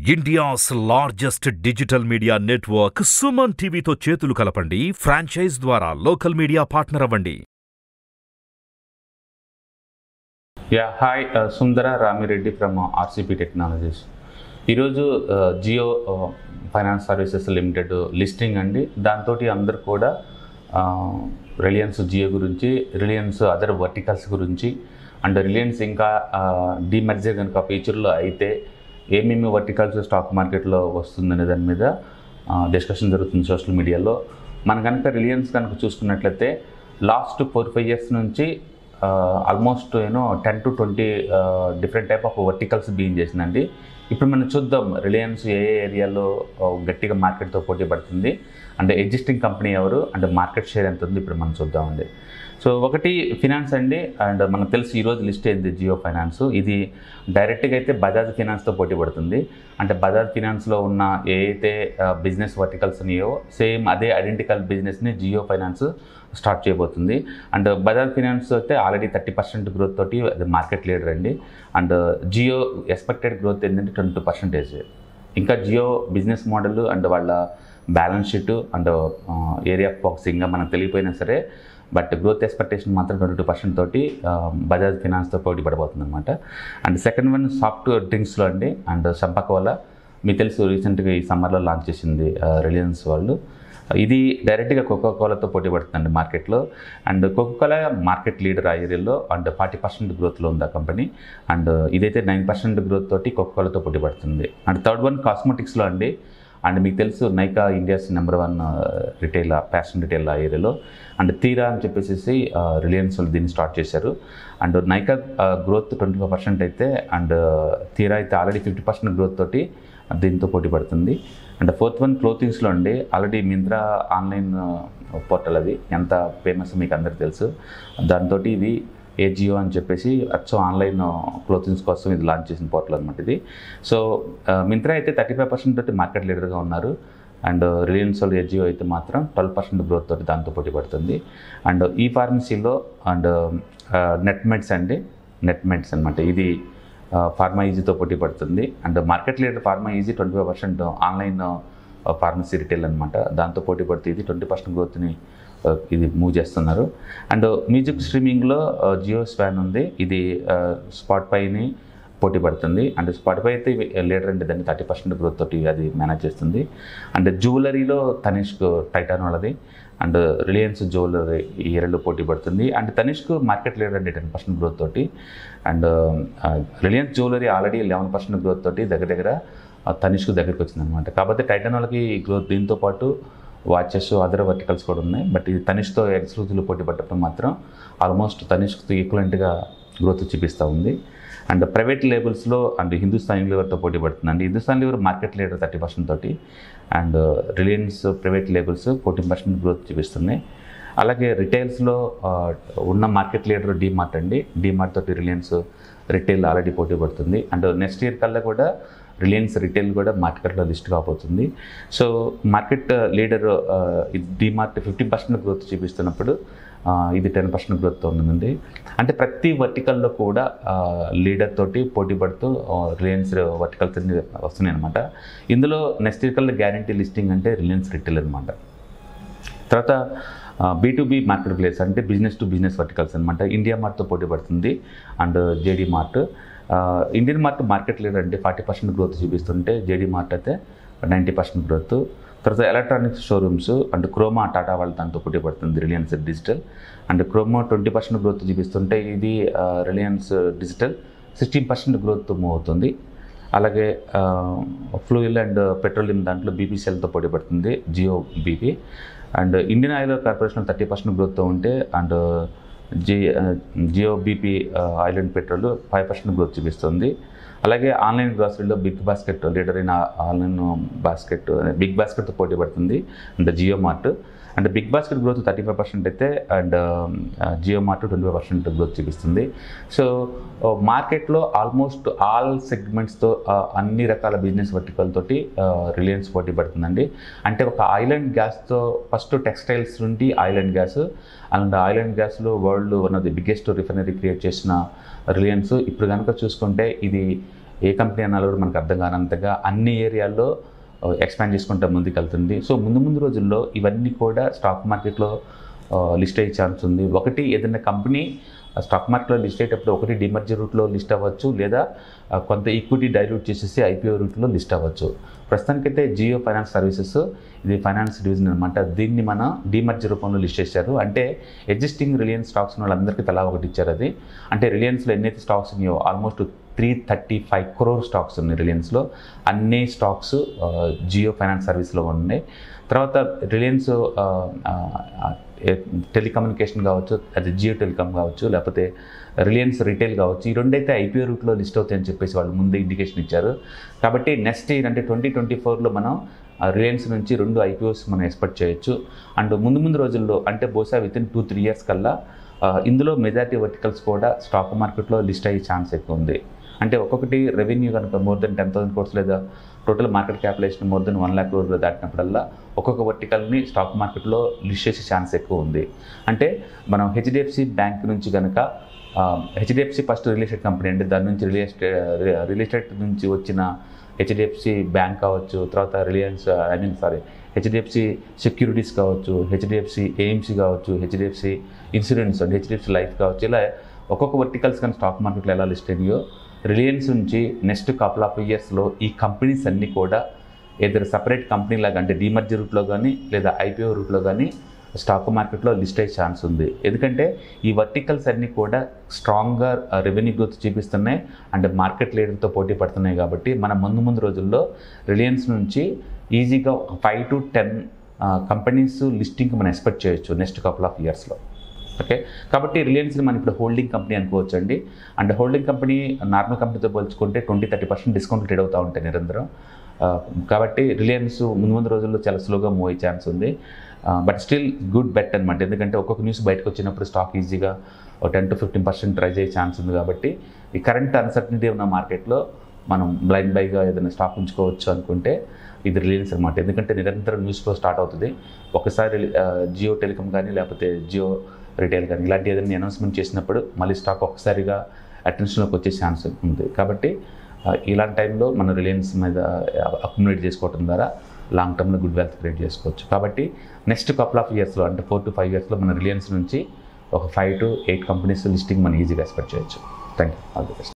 India's largest digital media network Suman టీవీతో చేతులు కలపండి ఫ్రాంచైజ్ ద్వారా లోకల్ మీడియా పార్ట్నర్ అవ్వండి yeah hi Sundara Ramireddy from RCP technologies ఈరోజు Jio finance services limited listing అండి దాంతో అందరు కూడా రిలయన్స్ జియో గురించి రిలయన్స్ అదర్ వర్టికల్స్ గురించి అండ్ రిలయన్స్ ఇంకా డిమెర్జర్ కనుక ఫ్యూచర్లో అయితే ఏమేమి వర్టికల్స్ స్టాక్ మార్కెట్లో వస్తుందనే దాని మీద డిస్కషన్ జరుగుతుంది సోషల్ మీడియాలో మన కనుక రిలయన్స్ కనుక చూసుకున్నట్లయితే లాస్ట్ ఫోర్ ఫైవ్ ఇయర్స్ నుంచి almost you know ten to twenty different type of verticals being చేసిందండి ఇప్పుడు మనం చూద్దాం రిలయన్స్ ఏ ఏ ఏరియాలో గట్టిగా మార్కెట్తో పోటీ పడుతుంది అంటే ఎగ్జిస్టింగ్ కంపెనీ ఎవరు అంటే మార్కెట్ షేర్ ఎంత ఉంది ఇప్పుడు మనం చూద్దామండి సో ఒకటి ఫినాన్స్ అండి అండ్ మనకు తెలుసు ఈరోజు లిస్ట్ అయింది జియో ఫైనాన్స్ ఇది డైరెక్ట్గా అయితే బజాజ్ ఫినాన్స్తో పోటీ పడుతుంది అంటే బజాజ్ ఫినాన్స్లో ఉన్న ఏ అయితే బిజినెస్ వర్టికల్స్ ఉన్నాయో సేమ్ అదే ఐడెంటికల్ బిజినెస్ని జియో ఫైనాన్స్ స్టార్ట్ చేయబోతుంది అండ్ బజాజ్ ఫినాన్స్ అయితే ఆల్రెడీ థర్టీ పర్సెంట్ గ్రోత్ తోటి అది మార్కెట్ లీడర్ అండి అండ్ జియో ఎక్స్పెక్టెడ్ గ్రోత్ ఏంటంటే ట్వంటీ టూ పర్సెంటేజ్ ఇంకా జియో బిజినెస్ మోడల్ అండ్ వాళ్ళ balance sheet and area of focusing మనకు తెలియపోయినా సరే బట్ గ్రోత్ ఎక్స్పెక్టేషన్ మాత్రం ట్వంటీ టూ పర్సెంట్ తోటి బజాజ్ ఫినాన్స్తో పోటీ పడబోతుంది అనమాట అండ్ సెకండ్ వన్ సాఫ్ట్ డ్రింక్స్లో అండి అండ్ సంపక వల్ల మీకు తెలుసు రీసెంట్గా ఈ సమ్మర్లో లాంచ్ చేసింది రిలయన్స్ వాళ్ళు ఇది డైరెక్ట్గా కోకో కోలాతో పోటీ పడుతుందండి మార్కెట్లో and Coca Cola market leader ఆ ఏరియాలో అండ్ ఫార్టీ పర్సెంట్ గ్రోత్లో ఉంది ఆ కంపెనీ అండ్ ఇదైతే నైన్ పర్సెంట్ గ్రోత్ తోటి కోకో కోలాతో పోటీ పడుతుంది అండ్ థర్డ్ వన్ కాస్మెటిక్స్లో అండి అండ్ మీకు తెలుసు Nykaa India's number one retail fashion retail ఆ ఏరియాలో అండ్ తీరా అని చెప్పేసి రిలయన్స్ వాళ్ళు దీన్ని స్టార్ట్ చేశారు and Nykaa growth twenty five percent అయితే అండ్ తీరా అయితే ఆల్రెడీ ఫిఫ్టీ పర్సెంట్ గ్రోత్ తోటి దీంతో పోటీ పడుతుంది అండ్ ఫోర్త్ వన్ క్లోతింగ్స్లో అండి ఆల్రెడీ మింత్రా ఆన్లైన్ పోర్టల్ అది ఎంత ఫేమస్ మీకు అందరికి తెలుసు దాంతో ఇది ఏజియో అని చెప్పేసి అచ్చం ఆన్లైన్ క్లోతింగ్స్ కోసం ఇది లాంచ్ చేసిన పోర్టల్ అనమాట ఇది సో మింత్రా అయితే థర్టీ ఫైవ్ పర్సెంట్ తోటి మార్కెట్ లీడర్గా ఉన్నారు అండ్ రిలయన్స్ వాళ్ళు ఏజియో అయితే మాత్రం ట్వెల్వ్ పర్సెంట్ గ్రోత్ తోటి దాంతో పోటీ పడుతుంది అండ్ ఈ ఫార్మసీలో అండ్ నెట్ మెడ్స్ అండి నెట్ మెడ్స్ అనమాట ఇది ఫార్మా ఈజీతో పోటీ పడుతుంది and market leader PharmEasy twenty five percent online pharmacy retail అనమాట దాంతో పోటీ పడుతుంది ఇది ట్వంటీ పర్సెంట్ గ్రోత్ని ఇది మూవ్ చేస్తున్నారు అండ్ మ్యూజిక్ స్ట్రీమింగ్లో జియో స్వాన్ ఉంది ఇది స్పాట్ఫైని పోటీ పడుతుంది అండ్ స్పాటిఫై అయితే లీడర్ అంటే దాన్ని థర్టీ పర్సెంట్ గ్రోత్ తోటి అది మేనేజ్ చేస్తుంది అండ్ జ్యువెలరీలో తనిష్క్ టైటాన్ వాళ్ళది అండ్ రిలయన్స్ జ్యువెలరీ ఈ ఏరియాలో పోటీ పడుతుంది అండ్ తనిష్క్ మార్కెట్ లీడర్ అంటే టెన్ పర్సెంట్ గ్రోత్ తోటి and Reliance jewellery already eleven percent growth తోటి దగ్గర దగ్గర తనిష్క్ దగ్గరికి వచ్చిందనమాట కాకపోతే టైటాన్ వాళ్ళకి గ్రోత్ దీంతో పాటు వాచెస్ అదర్ వర్టికల్స్ కూడా ఉన్నాయి బట్ ఇది తనిష్తో ఎక్స్క్లూజివ్లో పోటీ పట్టడం మాత్రం ఆల్మోస్ట్ తనిష్క్తో ఈక్వలెంట్గా గ్రోత్ చూపిస్తూ ఉంది అండ్ ప్రైవేట్ లేబుల్స్లో అండ్ హిందుస్థాన్ లివర్తో పోటీ పడుతుంది and Hindustan Lever market leader thirty percent తోటి and Reliance private labels fourteen percent growth చూపిస్తున్నాయి అలాగే రిటైల్స్లో ఉన్న మార్కెట్ లీడర్ డీమార్ట్ అండి డీమార్ట్ తోటి రిలయన్స్ రిటైల్ ఆల్రెడీ పోటీ పడుతుంది అండ్ నెక్స్ట్ ఇయర్ కల్లా కూడా రిలయన్స్ రిటైల్ కూడా మార్కెట్లో లిస్ట్ కాబోతుంది so market leader DMart fifty percent growth చూపిస్తున్నప్పుడు ఇది టెన్ పర్సెంట్ గ్రోత్తో ఉందండి అంటే ప్రతి వర్టికల్లో కూడా లీడర్ తోటి పోటీ పడుతూ రిలయన్స్ వర్టికల్స్ వస్తున్నాయి అనమాట ఇందులో నెక్స్ట్ ఇయర్ కల్లా గ్యారంటీ లిస్టింగ్ అంటే రిలయన్స్ రిటైల్ అనమాట తర్వాత B to B market place అంటే బిజినెస్ టు బిజినెస్ వర్టికల్స్ అనమాట ఇండియా మార్ట్తో పోటీ పడుతుంది and JD Mart IndiaMART market leader అంటే ఫార్టీ పర్సెంట్ గ్రోత్ చూపిస్తుంటే జేడీ మార్ట్ అయితే నైంటీ పర్సెంట్ గ్రోత్ తర్వాత electronics showrooms and Croma Tata వాళ్ళ దాంతో పోటీ పడుతుంది Reliance digital and Croma twenty percent growth చూపిస్తుంటే ఇది Reliance digital sixteen percent growth move అవుతుంది అలాగే ఫ్లూయిల్ అండ్ పెట్రోలియం దాంట్లో బీపీసీఎల్తో పోటీ పడుతుంది Jio BP and Indian oil corporation thirty percent గ్రోత్తో ఉంటే అండ్ జి Jio BP oil and petrol five percent growth చూపిస్తుంది అలాగే ఆన్లైన్ గ్రాసరీలో బిగ్ బాస్కెట్ లీడర్ అయిన ఆన్లైన్ బాస్కెట్ బిగ్ బాస్కెట్తో పోటీ పడుతుంది and JioMart and BigBasket growth thirty five percent అయితే and JioMart twenty five percent growth చూపిస్తుంది సో మార్కెట్లో ఆల్మోస్ట్ ఆల్ సెగ్మెంట్స్తో అన్ని రకాల బిజినెస్ వర్టికల్ తోటి రిలయన్స్ పోటీ పడుతుందండి అంటే ఒక ఆయిల్ అండ్ గ్యాస్తో ఫస్ట్ టెక్స్టైల్స్ నుండి oil and gas and oil and గ్యాస్లో world one of the biggest refinery create చేసిన రిలయన్స్ ఇప్పుడు కనుక చూసుకుంటే ఇది ఏ కంపెనీ అన్నాలో కూడా మనకు అర్థం కానంతగా అన్ని ఏరియాల్లో ఎక్స్పాండ్ చేసుకుంటూ ముందుకు వెళ్తుంది సో ముందు ముందు రోజుల్లో ఇవన్నీ కూడా స్టాక్ మార్కెట్లో లిస్ట్ అయ్యే ఛాన్స్ ఉంది ఒకటి ఏదైనా కంపెనీ స్టాక్ మార్కెట్లో లిస్ట్ అయ్యేటప్పుడు ఒకటి డిమర్జర్ రూట్లో లిస్ట్ అవ్వచ్చు లేదా ఆ, కొంత ఈక్విటీ డైల్యూట్ చేసేసి ఐపీఓ రూట్లో లిస్ట్ అవ్వచ్చు ప్రస్తుతానికైతే జియో ఫైనాన్స్ సర్వీసెస్ ఇది ఫైనాన్స్ డివిజన్ అనమాట దీన్ని మన డిమర్జర్ రూపంలో లిస్ట్ చేశారు అంటే ఎగ్జిస్టింగ్ రిలయన్స్ స్టాక్స్ వాళ్ళందరికీ తలా ఒకటి ఇచ్చారు అది అంటే రిలయన్స్లో ఎన్నైతే స్టాక్స్ ఉన్నాయో almost three thirty five crore stocks ఉన్నాయి రిలయన్స్లో అన్ని స్టాక్స్ జియో ఫైనాన్స్ సర్వీస్లో ఉన్నాయి తర్వాత రిలయన్స్ టెలికమ్యూనికేషన్ కావచ్చు అది జియో టెలికామ్ కావచ్చు లేకపోతే రిలయన్స్ రిటైల్ కావచ్చు ఈ రెండైతే ఐపీఓ రూట్లో లిస్ట్ అవుతాయని చెప్పేసి వాళ్ళు ముందే ఇండికేషన్ ఇచ్చారు కాబట్టి నెక్స్ట్ ఇయర్ అంటే ట్వంటీ ట్వంటీ ఫోర్లో మనం రిలయన్స్ నుంచి రెండు ఐపీఓస్ మనం ఎక్స్పెక్ట్ చేయొచ్చు అండ్ ముందు ముందు రోజుల్లో అంటే బహుశా within two three years కల్లా ఆ, ఇందులో మెజారిటీ వర్టికల్స్ కూడా స్టాక్ మార్కెట్లో లిస్ట్ అయ్యే ఛాన్స్ ఎక్కువ ఉంది అంటే ఒక్కొక్కటి రెవెన్యూ కనుక more than ten thousand crores లేదా total market capitalisation more than one lakh crore దాటినప్పుడల్లా ఒక్కొక్క వర్టికల్ని స్టాక్ మార్కెట్లో లిస్ట్ చేసే ఛాన్స్ ఎక్కువ ఉంది అంటే మనం హెచ్డిఎఫ్సి బ్యాంక్ నుంచి కనుక HDFC first real estate company అంటే దాని నుంచి రియల్ ఎస్టేట్ రియల్ ఎస్టేట్ నుంచి వచ్చిన హెచ్డిఎఫ్సి బ్యాంక్ కావచ్చు తర్వాత Reliance I mean sorry HDFC securities కావచ్చు హెచ్డిఎఫ్సి ఏఎంసీ కావచ్చు HDFC insurance and HDFC life కావచ్చు ఇలా ఒక్కొక్క వర్టికల్స్ కానీ స్టాక్ మార్కెట్లో ఎలా లిస్ట్ అయినాయో రిలయన్స్ నుంచి నెక్స్ట్ కపుల్ ఆఫ్ ఇయర్స్లో ఈ కంపెనీస్ అన్నీ కూడా ఏదైనా సపరేట్ కంపెనీ లాగా అంటే డీమర్జర్ రూట్లో కానీ లేదా ఐపీఓ రూట్లో కానీ స్టాక్ మార్కెట్లో లిస్ట్ అయ్యే ఛాన్స్ ఉంది ఎందుకంటే ఈ వర్టికల్స్ అన్నీ కూడా స్ట్రాంగ్గా రెవెన్యూ గ్రోత్ చూపిస్తున్నాయి అండ్ మార్కెట్ లీడర్తో పోటీ పడుతున్నాయి కాబట్టి మన ముందు ముందు రోజుల్లో రిలయన్స్ నుంచి ఈజీగా five to ten companies listing మనం ఎక్స్పెక్ట్ చేయొచ్చు నెక్స్ట్ కపుల్ ఆఫ్ ఇయర్స్లో ఓకే కాబట్టి రిలయన్స్ని మనం ఇప్పుడు హోల్డింగ్ కంపెనీ అనుకోవచ్చు అండి అండ్ హోల్డింగ్ కంపెనీ నార్మల్ కంపెనీతో పోల్చుకుంటే twenty thirty percent discount trade అవుతూ ఉంటాయి నిరంతరం ఆ, కాబట్టి రిలయన్స్ ముందు ముందు రోజుల్లో చాలా స్లోగా మూవ్ అయ్యే ఛాన్స్ ఉంది బట్ స్టిల్ గుడ్ బెట్ అనమాట ఎందుకంటే ఒక్కొక్క న్యూస్ బయటకు వచ్చినప్పుడు స్టాక్ ఈజీగా ఒక ten to fifteen percent rise అయ్యే ఛాన్స్ ఉంది కాబట్టి ఈ కరెంట్ అన్సర్టనిటీ ఉన్న మార్కెట్లో మనం బ్లైండ్ బైగా ఏదైనా స్టాక్ ఉంచుకోవచ్చు అనుకుంటే ఇది రిలయన్స్ అనమాట ఎందుకంటే నిరంతరం న్యూస్ ఫ్లో స్టార్ట్ అవుతుంది ఒకసారి జియో టెలికామ్ కానీ లేకపోతే జియో రిటైల్ కానీ ఇలాంటి ఏదైనా అనౌన్స్మెంట్ చేసినప్పుడు మళ్ళీ స్టాక్ ఒకసారిగా అటెన్షన్లోకి వచ్చే ఛాన్స్ ఉంది కాబట్టి ఆ, ఇలాంటి టైంలో మనం రిలయన్స్ మీద అక్యుములేట్ చేసుకోవడం ద్వారా లాంగ్ టర్మ్లో గుడ్ వెల్త్ క్రియేట్ చేసుకోవచ్చు కాబట్టి నెక్స్ట్ కపుల్ ఆఫ్ ఇయర్స్లో అంటే ఫోర్ టు ఫైవ్ ఇయర్స్లో మన రిలయన్స్ నుంచి ఒక five to eight companies listing మనం ఈజీగా ఎక్స్పెక్ట్ చేయొచ్చు thank you all the best